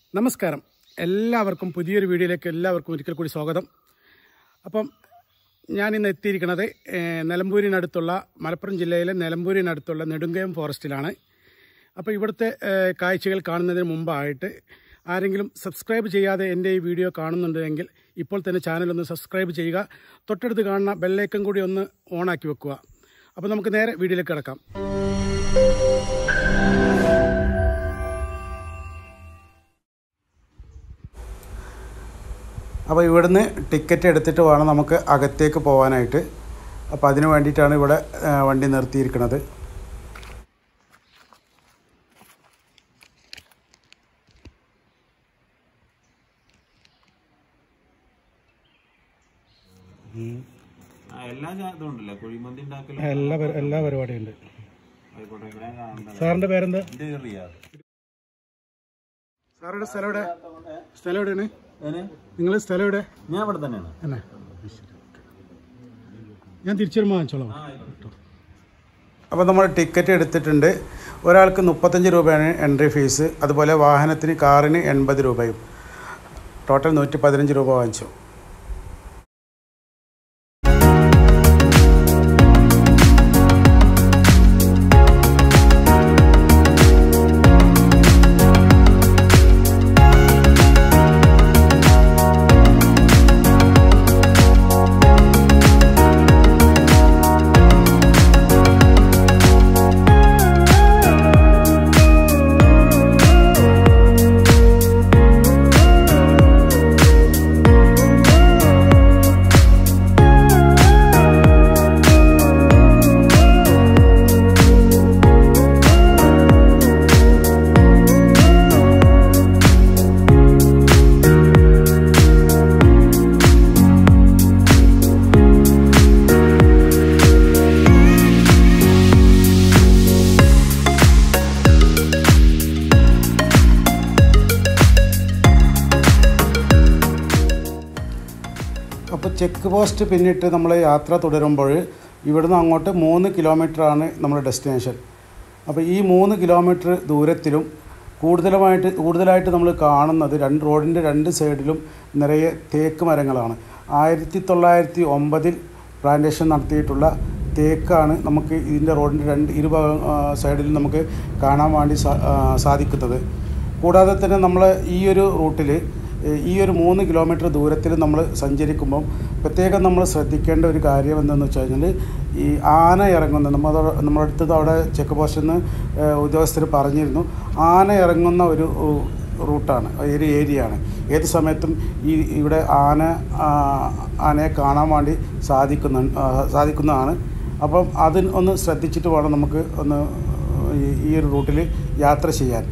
നമസ്കാരം എല്ലാവർക്കും പുതിയൊരു വീഡിയോയിലേക്ക് എല്ലാവർക്കും ഒരിക്കൽ കൂടി സ്വാഗതം അപ്പം ഞാൻ ഇന്ന് എത്തിയിരിക്കുന്നത് ഏഹ്, നിലമ്പൂരിനടുത്തുള്ള മലപ്പുറം ജില്ലയിലെ നിലമ്പൂരിനടുത്തുള്ള നെടുങ്കയം ഫോറസ്റ്റിലാണ് അപ്പോൾ ഇവിടുത്തെ ഏഹ്, കാഴ്ചകൾ കാണുന്നതിന് മുമ്പായിട്ട് ആരെങ്കിലും സബ്സ്ക്രൈബ് ചെയ്യാതെ എൻ്റെ ഈ വീഡിയോ കാണുന്നുണ്ടെങ്കിൽ ഇപ്പോൾ തന്നെ ചാനൽ ഒന്ന് സബ്സ്ക്രൈബ് ചെയ്യുക തൊട്ടടുത്ത് കാണുന്ന ബെല്ലൈക്കൺ കൂടി ഒന്ന് ഓണാക്കി വെക്കുക അപ്പോൾ നമുക്ക് നേരെ വീഡിയോയിലേക്ക് കിടക്കാം അപ്പോൾ ഇവിടുന്ന് ടിക്കറ്റ് എടുത്തിട്ട് വേണം നമുക്ക് അകത്തേക്ക് പോകാനായിട്ട് അപ്പോൾ അതിന് വേണ്ടിയിട്ടാണ് ഇവിടെ ആ, വണ്ടി നിർത്തിയിരിക്കുന്നത് ആ, എല്ലാ ജാ- ഇതും ഉണ്ടല്ലേ കുഴിമന്തി ഉണ്ടാക്കലും എല്ലാ എല്ലാ പരിപാടിയും ഉണ്ട് ആയിക്കോട്ടെ ഇവിടെ കാണുന്നത് സാറിൻ്റെ പേരെന്താ ഇത് റിയാദ് സാറുടെ സ്ഥലം എവിടെ സ്ഥലം എവിടെയാണ് ഏന്? നിങ്ങൾ സ്ഥലം എവിടെ ഞാൻ ഇവിടെ തന്നെയാണ് എന്നാ ഞാൻ തിരിച്ചു വരുമ്പോൾ വാങ്ങിച്ചോളാം അപ്പോൾ നമ്മൾ ടിക്കറ്റ് എടുത്തിട്ടുണ്ട് ഒരാൾക്ക് മുപ്പത്തഞ്ച് രൂപയാണ് എൻട്രി ഫീസ് അതുപോലെ വാഹനത്തിന് കാറിന് എൺപത് രൂപയും ടോട്ടൽ നൂറ്റി പതിനഞ്ച് രൂപ വാങ്ങിച്ചു അപ്പോൾ ചെക്ക് പോസ്റ്റ് പിന്നിട്ട് നമ്മൾ യാത്ര തുടരുമ്പോൾ ഇവിടുന്ന് അങ്ങോട്ട് മൂന്ന് കിലോമീറ്ററാണ് നമ്മുടെ ഡെസ്റ്റിനേഷൻ അപ്പോൾ ഈ മൂന്ന് കിലോമീറ്റർ ദൂരത്തിലും കൂടുതലുമായിട്ട് കൂടുതലായിട്ട് നമ്മൾ കാണുന്നത് രണ്ട് റോഡിൻ്റെ രണ്ട് സൈഡിലും നിറയെ തേക്ക് മരങ്ങളാണ് ആയിരത്തി തൊള്ളായിരത്തി ഒമ്പതിൽ പ്ലാന്റേഷൻ നടത്തിയിട്ടുള്ള തേക്കാണ് നമുക്ക് ഇതിൻ്റെ റോഡിൻ്റെ രണ്ട് ഇരുഭാഗം ആ, സൈഡിലും നമുക്ക് കാണാൻ വേണ്ടി സാ ആ, സാധിക്കുന്നത് കൂടാതെ തന്നെ നമ്മൾ ഈ ഒരു റൂട്ടിൽ ഈ ഒരു മൂന്ന് കിലോമീറ്റർ ദൂരത്തിൽ നമ്മൾ സഞ്ചരിക്കുമ്പം പ്രത്യേകം നമ്മൾ ശ്രദ്ധിക്കേണ്ട ഒരു കാര്യം എന്താണെന്ന് വെച്ച് കഴിഞ്ഞാൽ ഈ ആന ഇറങ്ങുന്ന നമ്മൾ നമ്മുടെ അടുത്തത് അവിടെ ചെക്ക് പോസ്റ്റിൽ നിന്ന് ഉദ്യോഗസ്ഥർ പറഞ്ഞിരുന്നു ആന ഇറങ്ങുന്ന ഒരു ഉ, റൂട്ടാണ് ഒരു ഏരിയയാണ് ഏത് സമയത്തും ഈ ഇവിടെ ആന ആ, ആനയെ കാണാൻ വേണ്ടി സാധിക്കുന്ന ആ, സാധിക്കുന്നതാണ് അപ്പം അതിന് ഒന്ന് ശ്രദ്ധിച്ചിട്ട് വേണം നമുക്ക് ഒന്ന് ഈ- ഈ ഒരു റൂട്ടിൽ യാത്ര ചെയ്യാൻ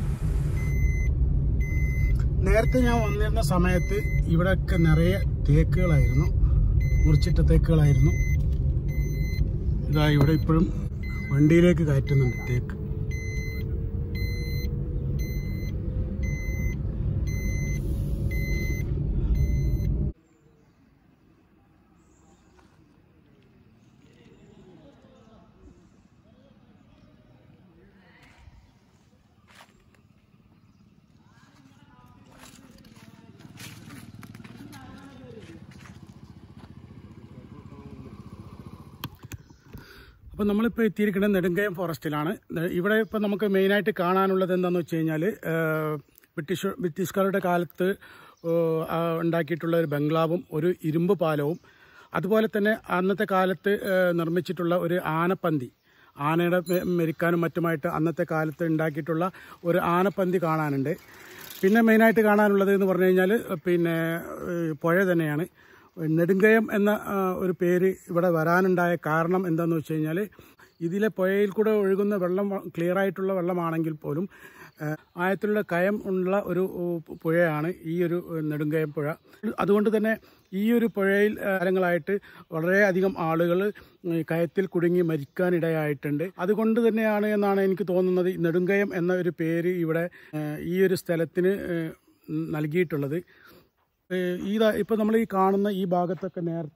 നേരത്തെ ഞാൻ വന്നിരുന്ന സമയത്ത് ഇവിടെയൊക്കെ നിറയെ തേക്കുകളായിരുന്നു മുറിച്ചിട്ട തേക്കുകളായിരുന്നു ഇതാ ഇവിടെ ഇപ്പോഴും വണ്ടിയിലേക്ക് കയറ്റുന്നുണ്ട് തേക്ക് അപ്പോൾ നമ്മളിപ്പോൾ എത്തിയിരിക്കുന്നത് നെടുങ്കയം ഫോറസ്റ്റിലാണ് നെ- ഇവിടെ ഇപ്പോൾ നമുക്ക് മെയിനായിട്ട് കാണാനുള്ളത് എന്താണെന്ന് വെച്ച് കഴിഞ്ഞാൽ ബ്രിട്ടീഷ് ബ്രിട്ടീഷുകാരുടെ കാലത്ത് ഏഹ്, ആ, ഉണ്ടാക്കിയിട്ടുള്ള ഒരു ബംഗ്ലാവും ഒരു ഇരുമ്പ് പാലവും അതുപോലെ തന്നെ അന്നത്തെ കാലത്ത് ഏഹ്, നിർമ്മിച്ചിട്ടുള്ള ഒരു ആനപ്പന്തി ആനയുടെ മെ- മെരിക്കാനും മറ്റുമായിട്ട് അന്നത്തെ കാലത്ത് ഉണ്ടാക്കിയിട്ടുള്ള ഒരു ആനപ്പന്തി കാണാനുണ്ട് പിന്നെ മെയിനായിട്ട് കാണാനുള്ളത് എന്ന് പറഞ്ഞു കഴിഞ്ഞാൽ പിന്നെ ഏഹ്, പുഴ തന്നെയാണ് നെടുങ്കയം എന്ന ആ, ഒരു പേര് ഇവിടെ വരാനുണ്ടായ കാരണം എന്താണെന്ന് വെച്ച് കഴിഞ്ഞാൽ ഇതിലെ പുഴയിൽ കൂടെ ഒഴുകുന്ന വെള്ളം ക്ലിയർ ആയിട്ടുള്ള വെള്ളമാണെങ്കിൽ പോലും ആ, ആയത്തിലുള്ള കയം ഉള്ള ഒരു ഉ, പുഴയാണ് ഈ ഒരു നെടുങ്കയം പുഴ അതുകൊണ്ട് തന്നെ ഈ ഒരു പുഴയിൽ കാലങ്ങളായിട്ട് വളരെയധികം ആളുകൾ ഈ കയത്തിൽ കുടുങ്ങി മരിക്കാനിടയായിട്ടുണ്ട് അതുകൊണ്ട് തന്നെയാണ് എന്നാണ് എനിക്ക് തോന്നുന്നത് ഈ നെടുങ്കയം എന്ന ഒരു പേര് ഇവിടെ ആ, ഈ ഒരു സ്ഥലത്തിന് ആ, നൽകിയിട്ടുള്ളത് ഏഹ് ഈ ഇതാ ഇപ്പോൾ നമ്മൾ ഈ കാണുന്ന ഈ ഭാഗത്തൊക്കെ നേരത്തെ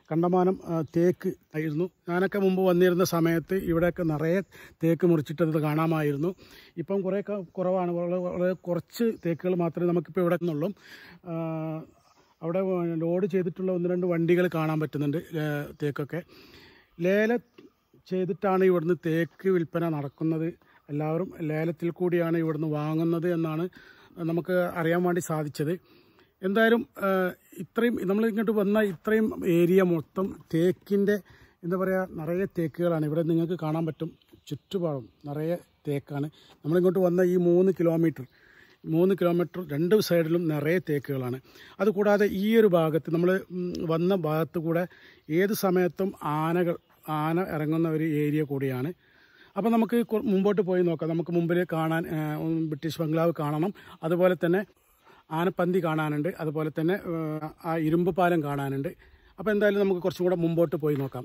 കണ്ടമാനം ആ, തേക്ക് ആയിരുന്നു ഞാനൊക്കെ മുമ്പ് വന്നിരുന്ന സമയത്ത് ഇവിടെയൊക്കെ നിറയെ തേക്ക് മുറിച്ചിട്ടത് കാണാമായിരുന്നു ഇപ്പം കുറേയൊക്കെ കുറവാണ് വളരെ വളരെ കുറച്ച് തേക്കുകൾ മാത്രമേ നമുക്കിപ്പോൾ ഇവിടെ നിന്നുള്ളൂ ആ, അവിടെ ലോഡ് ചെയ്തിട്ടുള്ള ഒന്ന് രണ്ട് വണ്ടികൾ കാണാൻ പറ്റുന്നുണ്ട് ഏ, തേക്കൊക്കെ ലേല ചെയ്തിട്ടാണ് ഇവിടുന്ന് തേക്ക് വിൽപ്പന നടക്കുന്നത് എല്ലാവരും ലേലത്തിൽ കൂടിയാണ് ഇവിടുന്ന് വാങ്ങുന്നത് എന്നാണ് നമുക്ക് അറിയാൻ വേണ്ടി സാധിച്ചത് എന്തായാലും ആ, ഇത്രയും നമ്മൾ ഇങ്ങോട്ട് വന്ന ഇത്രയും ഏരിയ മൊത്തം തേക്കിൻ്റെ എന്താ പറയുക നിറയെ തേക്കുകളാണ് ഇവിടെ നിങ്ങൾക്ക് കാണാൻ പറ്റും ചുറ്റുപാടും നിറയെ തേക്കാണ് നമ്മളിങ്ങോട്ട് വന്ന ഈ മൂന്ന് കിലോമീറ്റർ മൂന്ന് കിലോമീറ്റർ രണ്ട് സൈഡിലും നിറയെ തേക്കുകളാണ് അതുകൂടാതെ ഈ ഒരു ഭാഗത്ത് നമ്മൾ വന്ന ഭാഗത്ത് കൂടെ ഏത് സമയത്തും ആനകൾ ആന ഇറങ്ങുന്ന ഒരു ഏരിയ കൂടിയാണ് അപ്പോൾ നമുക്ക് കൊ- മുമ്പോട്ട് പോയി നോക്കാം നമുക്ക് മുമ്പിൽ കാണാൻ ആ, ഉം, ബ്രിട്ടീഷ് ബംഗ്ലാവ് കാണണം അതുപോലെ തന്നെ ആനപ്പന്തി കാണാനുണ്ട് അതുപോലെ തന്നെ ആ, ആ ഇരുമ്പ് പാലം കാണാനുണ്ട് അപ്പോൾ എന്തായാലും നമുക്ക് കുറച്ചും കൂടെ മുമ്പോട്ട് പോയി നോക്കാം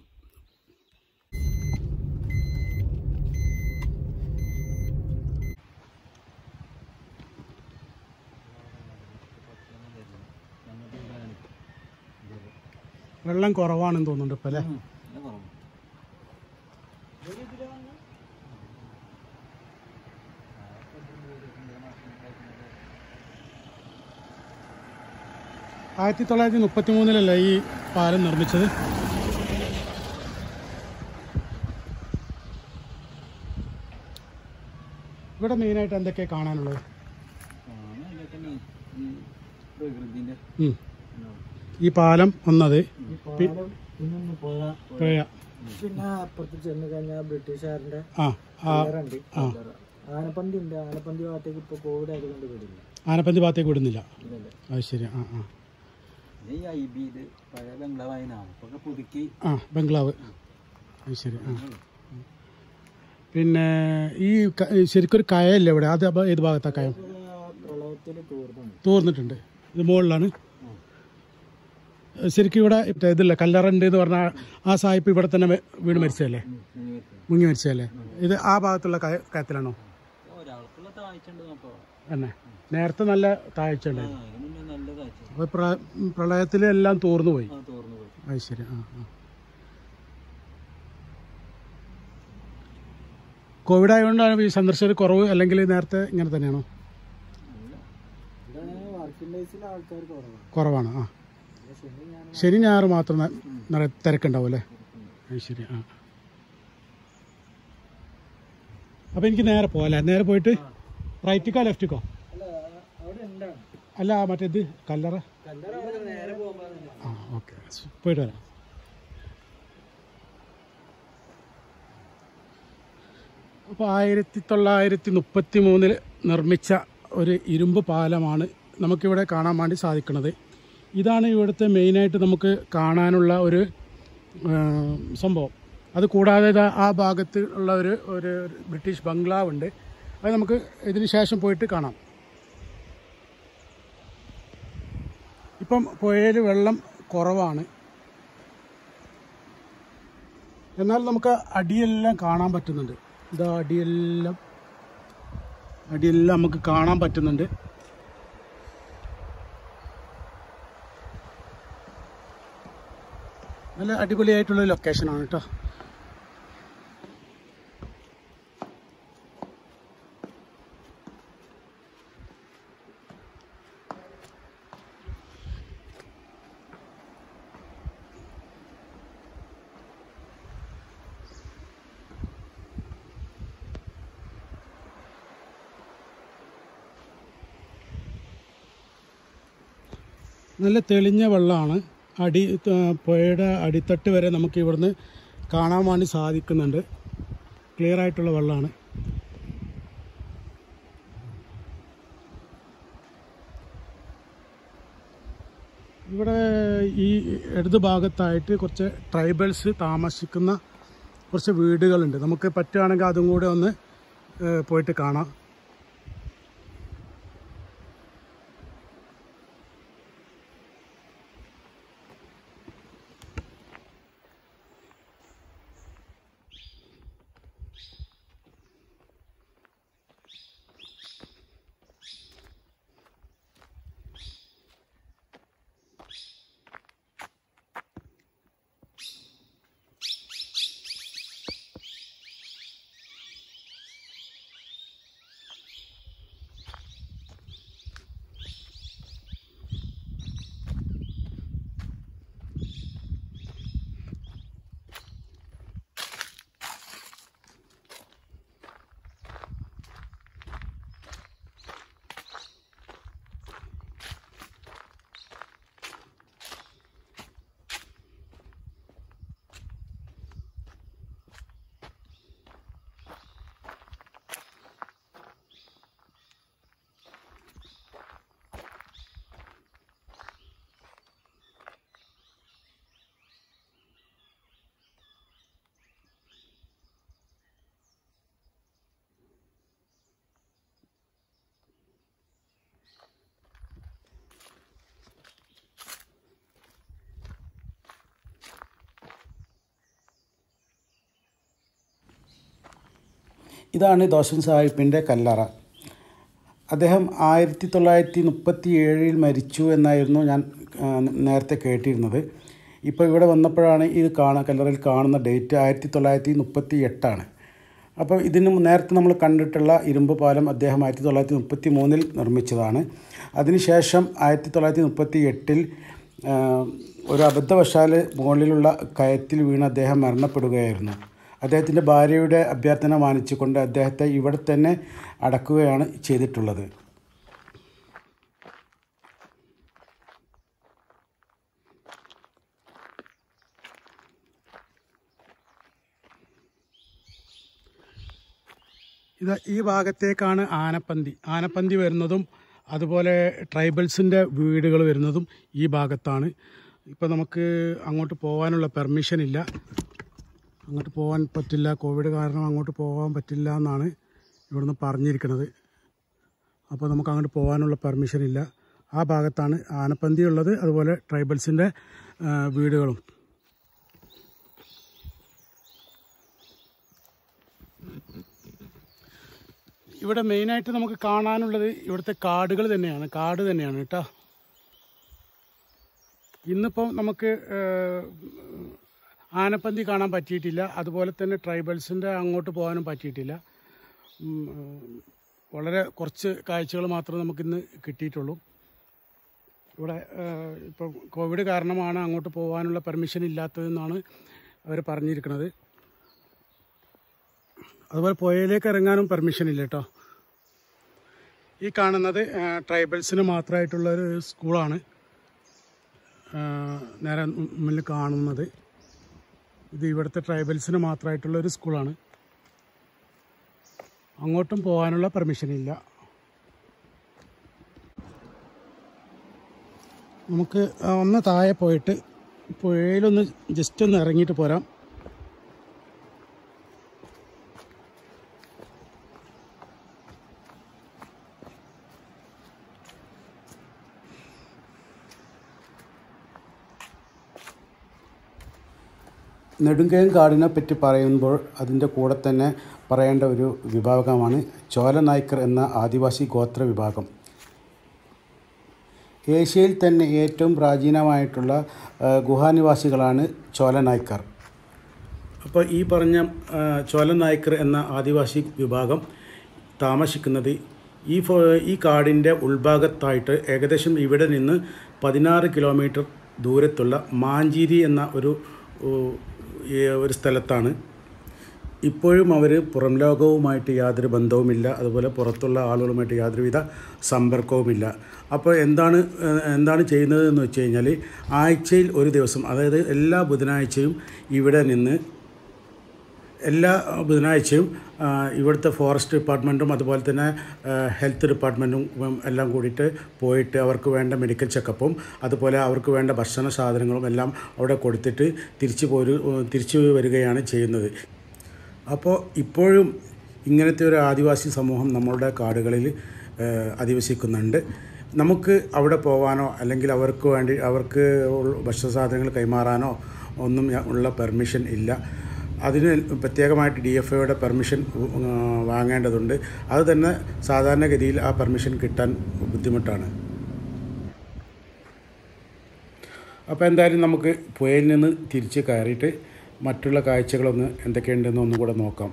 വെള്ളം കുറവാണെന്ന് തോന്നുന്നുണ്ട് ഇപ്പം അല്ലേ ആയിരത്തി തൊള്ളായിരത്തി മുപ്പത്തി മൂന്നിലല്ലേ ഈ പാലം നിർമ്മിച്ചത് ഇവിടെ മെയിനായിട്ട് എന്തൊക്കെയാണ് കാണാനുള്ളത് പ്രകൃതിന്റെ ഉം. ഈ പാലം ഒന്നത് ഇന്നൊന്ന് പോകാം പുഴ പിന്നെ അപ്പുറത്ത് ചെന്ന് കഴിഞ്ഞാൽ ബ്രിട്ടീഷുകാരന്റെ ആ ആ ഉണ്ട് ആനപ്പന്തി ഉണ്ട് ആനപ്പന്തി ഭാഗത്തേക്ക് ഇപ്പൊ കോവിഡ് ആയതുകൊണ്ട് വിടില്ല ആനപ്പന്തി ഭാഗത്തേക്ക് വിടുന്നില്ല ഇല്ലല്ലേ അത് ശരി ആ ആ ഈ ഐ ബി ഇത് പഴയ ബംഗ്ലാവായനാണ് അപ്പൊ പുതുക്കി ആ ബംഗ്ലാവ് അത് ശരി ആ പിന്നെ ഈ ക- ശരിക്കും ഒരു കയല്ലേ ഇവിടെ അത് അപ്പൊ ഏത് ഭാഗത്താ കയം പ്രളയത്തിൽ തീർന്നു തോർന്നിട്ടുണ്ട് ഇത് മുകളിലാണ് ശരിക്കും ഇവിടെ മറ്റേ ഇതില്ല കല്ലറണ്ട് എന്ന് പറഞ്ഞാൽ ആ സായിപ്പ് ഇവിടെ തന്നെ മെ- വീണ് മരിച്ചതല്ലേ മുങ്ങി മരിച്ചതല്ലേ ഇത് ആ ഭാഗത്തുള്ള കയ- കയത്തിലാണോ ഒരാൾക്കുള്ള താഴ്ച ഉണ്ട് നോക്കോ തന്നെ നേരത്തെ നല്ല താഴ്ച ഉണ്ടായിരുന്നു അതിന് മുന്നേ നല്ല താഴ്ച അപ്പോൾ പ്ര പ്രളയത്തിൽ എല്ലാം തോർന്നു പോയി ആ തോർന്നു പോയി അത് ശരി ആ ആ കോവിഡ് ആയതുകൊണ്ടാണ് ഈ സന്ദർശകർ കുറവ് അല്ലെങ്കിൽ നേരത്തെ ഇങ്ങനെ തന്നെയാണോ ഇവിടെ വർക്കിംഗ് ഡേയ്സിൽ ആൾക്കാർ കുറവാണ് കുറവാണ് ആ പിന്നെ ശനി ഞാൻ ശനി ഞായർ മാത്രം ന- നിറയെ തിരക്കുണ്ടാവും അല്ലേ അത് ശരി ആ അപ്പോൾ എനിക്ക് നേരെ പോകാം അല്ലേ നേരെ പോയിട്ട് റൈറ്റിക്കോ ലെഫ്റ്റിക്കോ അല്ല അവിടെ എന്താണ് അല്ല ആ മറ്റേത് കല്ലറ കല്ലറ അവിടെ നേരെ പോകുമ്പോൾ ആ ഓക്കെ പോയിട്ട് വരാം അപ്പോൾ ആയിരത്തി തൊള്ളായിരത്തി മുപ്പത്തി മൂന്നിൽ നിർമ്മിച്ച ഒരു ഇരുമ്പ് പാലമാണ് നമുക്കിവിടെ കാണാൻ വേണ്ടി സാധിക്കുന്നത് ഇതാണ് ഇവിടുത്തെ മെയിനായിട്ട് നമുക്ക് കാണാനുള്ള ഒരു ആ, സംഭവം അത് കൂടാതെ ദാ ആ ഭാഗത്ത് ഉള്ള ഒരു ഒരു ബ്രിട്ടീഷ് ബംഗ്ലാവ് ഉണ്ട് അത് നമുക്ക് ഇതിന് ശേഷം പോയിട്ട് കാണാം ഇപ്പം പുഴയിൽ വെള്ളം കുറവാണ് എന്നാൽ നമുക്ക് അടിയെല്ലാം കാണാൻ പറ്റുന്നുണ്ട് ഇതാ അടിയെല്ലാം അടിയെല്ലാം നമുക്ക് കാണാൻ പറ്റുന്നുണ്ട് നല്ല അടിപൊളിയായിട്ടുള്ള ലൊക്കേഷനാണ് കേട്ടോ നല്ല തെളിഞ്ഞ വെള്ളമാണ് അടി ആ, പുഴയുടെ അടിത്തട്ട് വരെ നമുക്ക് ഇവിടുന്ന് കാണാൻ വേണ്ടി സാധിക്കുന്നുണ്ട് ക്ലിയർ ആയിട്ടുള്ള വെള്ളമാണ് ഇവിടെ ഈ ഇടത് ഭാഗത്തായിട്ട് കുറച്ച് ട്രൈബൽസ് താമസിക്കുന്ന കുറച്ച് വീടുകളുണ്ട് നമുക്ക് പറ്റുകയാണെങ്കിൽ അതും കൂടെ ഒന്ന് ഏ, പോയിട്ട് കാണാം ഇതാണ് ദോഷൻ സാഹിബിൻ്റെ കല്ലറ അദ്ദേഹം ആയിരത്തി തൊള്ളായിരത്തി മുപ്പത്തി ഏഴിൽ മരിച്ചു എന്നായിരുന്നു ഞാൻ ആ, നേരത്തെ കേട്ടിരുന്നത് ഇപ്പോൾ ഇവിടെ വന്നപ്പോഴാണ് ഇത് കാണാൻ കല്ലറയിൽ കാണുന്ന ഡേറ്റ് ആയിരത്തി തൊള്ളായിരത്തി മുപ്പത്തി എട്ടാണ് അപ്പോൾ ഇതിന് നേരത്തെ നമ്മൾ കണ്ടിട്ടുള്ള ഇരുമ്പ് പാലം അദ്ദേഹം ആയിരത്തി തൊള്ളായിരത്തി മുപ്പത്തി മൂന്നിൽ നിർമ്മിച്ചതാണ് അതിനുശേഷം ആയിരത്തി തൊള്ളായിരത്തി മുപ്പത്തി എട്ടിൽ ഒരു അബദ്ധവശാൽ മുകളിലുള്ള കയത്തിൽ വീണ് അദ്ദേഹം മരണപ്പെടുകയായിരുന്നു അദ്ദേഹത്തിൻ്റെ ഭാര്യയുടെ അഭ്യർത്ഥന മാനിച്ചുകൊണ്ട് അദ്ദേഹത്തെ ഇവിടെ തന്നെ അടക്കുകയാണ് ചെയ്തിട്ടുള്ളത് ഇത് ഈ ഭാഗത്തേക്കാണ് ആനപ്പന്തി ആനപ്പന്തി വരുന്നതും അതുപോലെ ട്രൈബൽസിൻ്റെ വീടുകൾ വരുന്നതും ഈ ഭാഗത്താണ് ഇപ്പോൾ നമുക്ക് അങ്ങോട്ട് പോകാനുള്ള പെർമിഷൻ ഇല്ല അങ്ങോട്ട് പോകാൻ പറ്റില്ല കോവിഡ് കാരണം അങ്ങോട്ട് പോകാൻ പറ്റില്ല എന്നാണ് ഇവിടുന്ന് പറഞ്ഞിരിക്കുന്നത് അപ്പോൾ നമുക്ക് അങ്ങോട്ട് പോകാനുള്ള പെർമിഷൻ ഇല്ല ആ ഭാഗത്താണ് ആനപ്പന്തി ഉള്ളത് അതുപോലെ ട്രൈബൽസിൻ്റെ ആ, വീടുകളും ഇവിടെ മെയിനായിട്ട് നമുക്ക് കാണാനുള്ളത് ഇവിടുത്തെ കാടുകൾ തന്നെയാണ് കാട് തന്നെയാണ് കേട്ടോ ഇന്നിപ്പം നമുക്ക് ഏഹ്, ആനപ്പന്തി കാണാൻ പറ്റിയിട്ടില്ല അതുപോലെ തന്നെ ട്രൈബൽസിൻ്റെ അങ്ങോട്ട് പോകാനും പറ്റിയിട്ടില്ല ഉം, ഏഹ്, വളരെ കുറച്ച് കാഴ്ചകൾ മാത്രമേ നമുക്കിന്ന് കിട്ടിയിട്ടുള്ളൂ ഇവിടെ ഏഹ്, ഇപ്പം കോവിഡ് കാരണമാണ് അങ്ങോട്ട് പോകാനുള്ള പെർമിഷൻ ഇല്ലാത്തതെന്നാണ് അവർ പറഞ്ഞിരിക്കുന്നത് അതുപോലെ പുഴയിലേക്ക് ഇറങ്ങാനും പെർമിഷൻ ഇല്ല കേട്ടോ ഈ കാണുന്നത് ആ, ട്രൈബൽസിന് മാത്രമായിട്ടുള്ള ഒരു സ്കൂളാണ് ആ, നേരെ മുന്നിൽ കാണുന്നത് ഇത് ഇവിടുത്തെ ട്രൈബൽസിന് മാത്രമായിട്ടുള്ള ഒരു സ്കൂളാണ് അങ്ങോട്ടും പോകാനുള്ള പെർമിഷൻ ഇല്ല നമുക്ക് ആ, ഒന്ന് താഴെ പോയിട്ട് പുഴയിലൊന്ന് ജസ്റ്റ് ഒന്ന് ഇറങ്ങിയിട്ട് പോരാം നെടുങ്കയം കാടിനെ പറ്റി പറയുമ്പോൾ അതിൻ്റെ കൂടെ തന്നെ പറയേണ്ട ഒരു വിഭാഗമാണ് ചോല നായ്ക്കർ എന്ന ആദിവാസി ഗോത്ര വിഭാഗം ഏഷ്യയിൽ തന്നെ ഏറ്റവും പ്രാചീനമായിട്ടുള്ള ആ, ഗുഹാനിവാസികളാണ് ചോല നായ്ക്കർ അപ്പോൾ ഈ പറഞ്ഞ ആ, ചോല നായ്ക്കർ എന്ന ആദിവാസി വിഭാഗം താമസിക്കുന്നത് ഈ ഫോ ഈ കാടിൻ്റെ ഉൾഭാഗത്തായിട്ട് ഏകദേശം ഇവിടെ നിന്ന് പതിനാറ് കിലോമീറ്റർ ദൂരത്തുള്ള മാഞ്ചേരി എന്ന ഒരു ഓ, ഈ ഒരു സ്ഥലത്താണ് ഇപ്പോഴും അവർ പുറം ലോകവുമായിട്ട് യാതൊരു ബന്ധവുമില്ല അതുപോലെ പുറത്തുള്ള ആളുകളുമായിട്ട് യാതൊരുവിധ സമ്പർക്കവുമില്ല അപ്പോൾ എന്താണ് ഏഹ്, എന്താണ് ചെയ്യുന്നത് എന്ന് വെച്ച് കഴിഞ്ഞാൽ ആഴ്ചയിൽ ഒരു ദിവസം അതായത് എല്ലാ ബുധനാഴ്ചയും ഇവിടെ നിന്ന് എല്ലാ ബുധനാഴ്ചയും ആ, ഇവിടുത്തെ ഫോറസ്റ്റ് ഡിപ്പാർട്ട്മെൻറ്റും അതുപോലെ തന്നെ ആ, ഹെൽത്ത് ഡിപ്പാർട്ട്മെൻറ്റും ഉം, എല്ലാം കൂടിയിട്ട് പോയിട്ട് അവർക്ക് വേണ്ട മെഡിക്കൽ ചെക്കപ്പും അതുപോലെ അവർക്ക് വേണ്ട ഭക്ഷണ സാധനങ്ങളും എല്ലാം അവിടെ കൊടുത്തിട്ട് തിരിച്ചു പോരു തിരിച്ചു വരികയാണ് ചെയ്യുന്നത് അപ്പോൾ ഇപ്പോഴും ഇങ്ങനത്തെ ഒരു ആദിവാസി സമൂഹം നമ്മളുടെ കാടുകളിൽ ആ, അധിവസിക്കുന്നുണ്ട് നമുക്ക് അവിടെ പോകാനോ അല്ലെങ്കിൽ അവർക്ക് വേണ്ടി അവർക്ക് ഉള്ള ഭക്ഷ്യസാധനങ്ങൾ കൈമാറാനോ ഒന്നും യ- ഉള്ള പെർമിഷൻ ഇല്ല അതിന് പ്രത്യേകമായിട്ട് ഡി എഫ് ഐയുടെ പെർമിഷൻ വാങ്ങേണ്ടതുണ്ട് അത് തന്നെ സാധാരണഗതിയിൽ ആ പെർമിഷൻ കിട്ടാൻ ബുദ്ധിമുട്ടാണ് അപ്പോൾ എന്തായാലും നമുക്ക് പുഴയിൽ നിന്ന് തിരിച്ച് കയറിയിട്ട് മറ്റുള്ള കാഴ്ചകളൊന്ന് എന്തൊക്കെയുണ്ടെന്ന് ഒന്നും കൂടെ നോക്കാം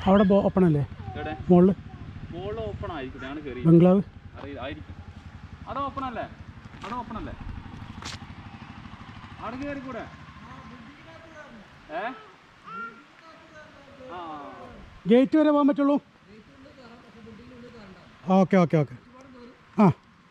അവിടെ ഓപ്പൺ അല്ലേ എവിടെ മുകളിൽ മോള് ഓപ്പൺ ആയിരിക്കും ഞാൻ കയറി ബംഗ്ലാവ് അറിയില്ല ആയിരിക്കും അവിടെ ഓപ്പൺ അല്ലേ അവിടെ ഓപ്പൺ അല്ലേ അവിടെ കയറി കൂടെ ഏ ആ ഗേറ്റ് വരെ പോകാൻ പറ്റുള്ളൂ ഓക്കെ ഓക്കെ ഓക്കെ ആ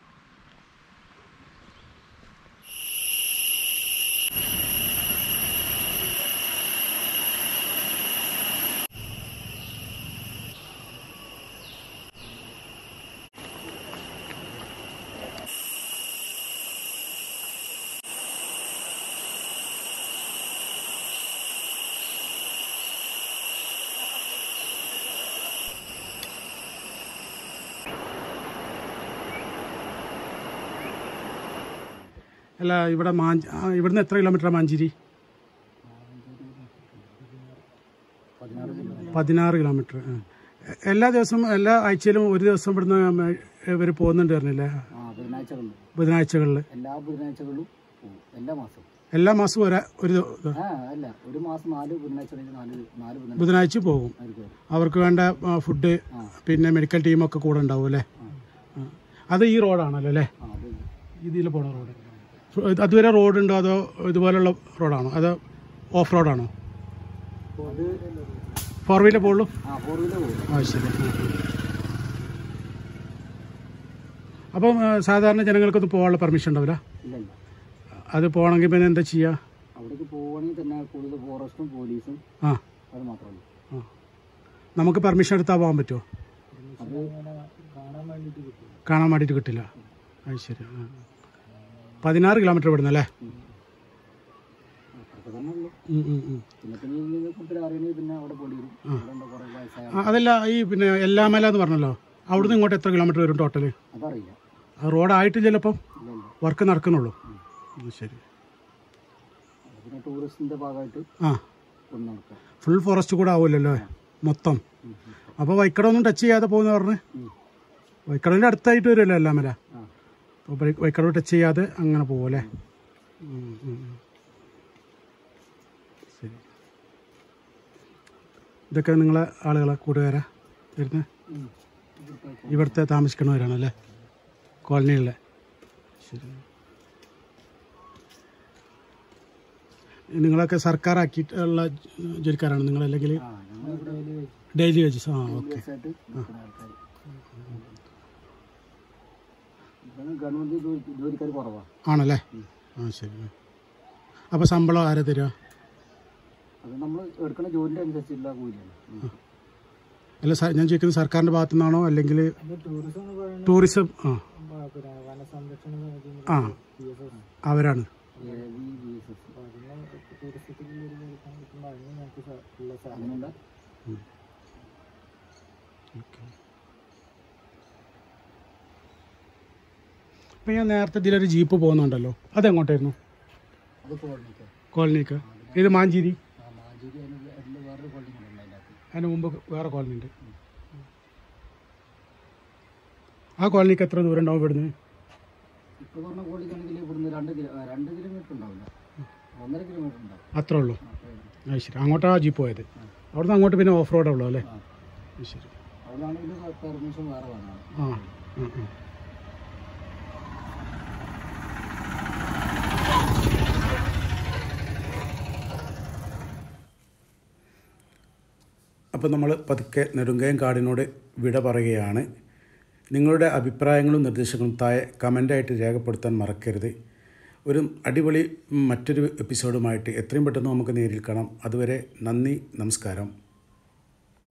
അല്ല ഇവിടെ മാഞ്ച ആ, ഇവിടുന്ന് എത്ര കിലോമീറ്ററാണ് മാഞ്ചേരി പതിനാറ് കിലോമീറ്റർ ആ. എ- എല്ലാ ദിവസവും എല്ലാ ആഴ്ചയിലും ഒരു ദിവസം ഇവിടുന്ന് ഇവർ പോകുന്നുണ്ട് പറഞ്ഞില്ലേ ആ ബുധനാഴ്ചകളിൽ ബുധനാഴ്ചകളിൽ എല്ലാ ബുധനാഴ്ചകളിലും പോകും എല്ലാ മാസവും എല്ലാ മാസവും ഒരാ ഒരു ദി- ഇത് ആ അല്ല ഒരു മാസം നാല് ബുധനാഴ്ചകളിൽ നാല് നാല് ബുധനാഴ്ച ബുധനാഴ്ച പോകും ആയിരിക്കും അവർക്ക് വേണ്ട ആ, ഫുഡ് പിന്നെ മെഡിക്കൽ ടീമൊക്കെ കൂടെ ഉണ്ടാവും അല്ലേ ആ. അത് ഈ റോഡാണല്ലോ അല്ലേ ആ അത് ഇതിൽ പോണ റോഡ് ഇത് അതുവരെ റോഡുണ്ടോ അതോ ഇതുപോലുള്ള റോഡാണോ അതോ ഓഫ് റോഡാണോ അത് ഫോർ വീലർ പോകുള്ളൂ ആ ഫോർ വീലർ പോകും ആ ശരി ആ, ആ. അപ്പം ആ, സാധാരണ ജനങ്ങൾക്കൊന്നും പോകാനുള്ള പെർമിഷൻ ഉണ്ടാവില്ല ഇല്ല ഇല്ല അത് പോകണമെങ്കിൽ പിന്നെ എന്താ ചെയ്യുക അവിടേക്ക് പോവുകയാണെങ്കിൽ തന്നെ കൂടുതൽ ഫോറസ്റ്റും പോലീസും ആ അത് മാത്രമേ ആ നമുക്ക് പെർമിഷൻ എടുത്താൽ പോകാൻ പറ്റുമോ അത് കാണാൻ വേണ്ടിയിട്ട് കിട്ടും കാണാൻ വേണ്ടിയിട്ട് കിട്ടില്ല അത് ശരി ആ. പതിനാറ് കിലോമീറ്റർ ഇവിടുന്ന് അല്ലേ അത്രയ്ക്ക് തന്നെ ഉള്ളു ഉം, ഉം, ഉം. പിന്നെ പിന്നെ ഇതിനെ കുറിച്ച് അറിയണമെങ്കിൽ പിന്നെ അവിടെ പോണ്ടി വരും അവിടെ ഉണ്ട് കുറേ വയസ്സായ ആ, അതല്ല ഈ പിന്നെ എല്ലാമല എന്ന് പറഞ്ഞല്ലോ അവിടുന്ന് ഇങ്ങോട്ട് എത്ര കിലോമീറ്റർ വരും ടോട്ടൽ അതറിയില്ല റോഡ് ആയിട്ടില്ലല്ലോ ഇപ്പം ഇല്ല ഇല്ല വർക്ക് നടക്കുന്നുള്ളൂ ഉം, ശരി അത് പിന്നെ ടൂറിസ്റ്റിന്റെ ഭാഗമായിട്ട് ആ കൊണ്ട് നടക്കാം ഫുൾ ഫോറസ്റ്റ് കൂടെ ആവുമല്ലോ മൊത്തം അപ്പോൾ വൈക്കടൊന്നും ടച്ച് ചെയ്യാതെ പോകുന്ന പറഞ്ഞ് ഉം. വൈക്കടവിൻ്റെ അടുത്തായിട്ട് വരുമല്ലോ എല്ലാമല ആ അപ്പോൾ വൈക്കടവ് ടച്ച് ചെയ്യാതെ അങ്ങനെ പോകും അല്ലേ ഉം, ഉം, ഉം. ശരി ഇതൊക്കെ നിങ്ങളെ ആളുകളെ കൂട്ടുകാരാ വരുന്നത് ഉം. ഇവിടുത്തെ താമസിക്കണവരാണല്ലേ കോളനിയിലെ ശരി നിങ്ങളൊക്കെ സർക്കാർ ആക്കിയിട്ടുള്ള ജോലിക്കാരാണ് നിങ്ങളല്ലെങ്കിൽ ആ ഞങ്ങളിവിടെ ഡെയിലി വേജസ് ആ ഓക്കെ ദിവസമായിട്ട് നിൽക്കുന്ന ആൾക്കാർ ഇതാണ് ഗവൺമെന്റ് ജോലി ജോലിക്കാർ കുറവാണ് ആണല്ലേ ആ ശരി അപ്പോൾ ശമ്പളം ആരാ തരിക അത് നമ്മൾ എടുക്കുന്ന ജോലിൻ്റെ അനുസരിച്ചുള്ള കൂലിയാണ് ഉം. അല്ല സ- ഞാൻ ചോദിക്കുന്നത് സർക്കാരിൻ്റെ ഭാഗത്തു നിന്നാണോ അല്ലെങ്കിൽ ഇത് ടൂറിസം എന്ന് പറയുന്നത് ടൂറിസം ആ പിന്നെ വന സംരക്ഷണ സമിതി ആ പി എസ് എസ് അവരാണ് A V V S S അപ്പോൾ അതിന് ടൂറിസത്തിൽ ഒരു കൊടുക്കാൻ കിട്ടുമ്പോൾ അതിന് ഞങ്ങൾക്ക് സ- ഉള്ള സാധനം അങ്ങനെയുള്ള ഇപ്പം ഞാൻ നേരത്തെ ഇതിലൊരു ജീപ്പ് പോകുന്നുണ്ടല്ലോ അതെങ്ങോട്ടായിരുന്നു അത് കോളനിക്ക് കോളനിക്ക് ഇത് മാഞ്ചേരി ആ മാജൂരി അതിന് അതിൽ വേറൊരു കോളനി ഉണ്ട് അതിൻ്റെ അകത്ത് അതിന് മുമ്പ് വേറെ കോളനി ഉണ്ട് ആ കോളനിക്ക് എത്ര ദൂരം ഉണ്ടാവും ഇവിടുന്ന് ഇപ്പോൾ പറഞ്ഞ കോളനിക്കാണെങ്കിൽ ഇവിടുന്ന് രണ്ട് കിലോ ആ, രണ്ട് കിലോമീറ്റർ ഉണ്ടാവില്ല ഒന്നര കിലോമീറ്റർ ഉണ്ടാവും അത്രേ ഉള്ളൂ ആ, അത്രേ ഉള്ളൂ. അത് ശരി അങ്ങോട്ടാണ് ജീപ്പ് പോയത് അവിടുന്ന് അങ്ങോട്ട് പിന്നെ ഓഫ് റോഡേ ഉള്ളൂ അല്ലേ ആ അത് ശരി അവിടാണെങ്കിൽ പെർമിഷൻ വേറെ വാങ്ങണം ആ ആ, ആ. അപ്പോൾ നമ്മൾ പതുക്കെ നെടുങ്കയം കാടിനോട് വിട പറയുകയാണ് നിങ്ങളുടെ അഭിപ്രായങ്ങളും നിർദ്ദേശങ്ങളും താഴെ കമൻ്റായിട്ട് രേഖപ്പെടുത്താൻ മറക്കരുത് ഒരു അടിപൊളി മറ്റൊരു എപ്പിസോഡുമായിട്ട് എത്രയും പെട്ടെന്ന് നമുക്ക് നേരിൽ കാണാം അതുവരെ നന്ദി നമസ്കാരം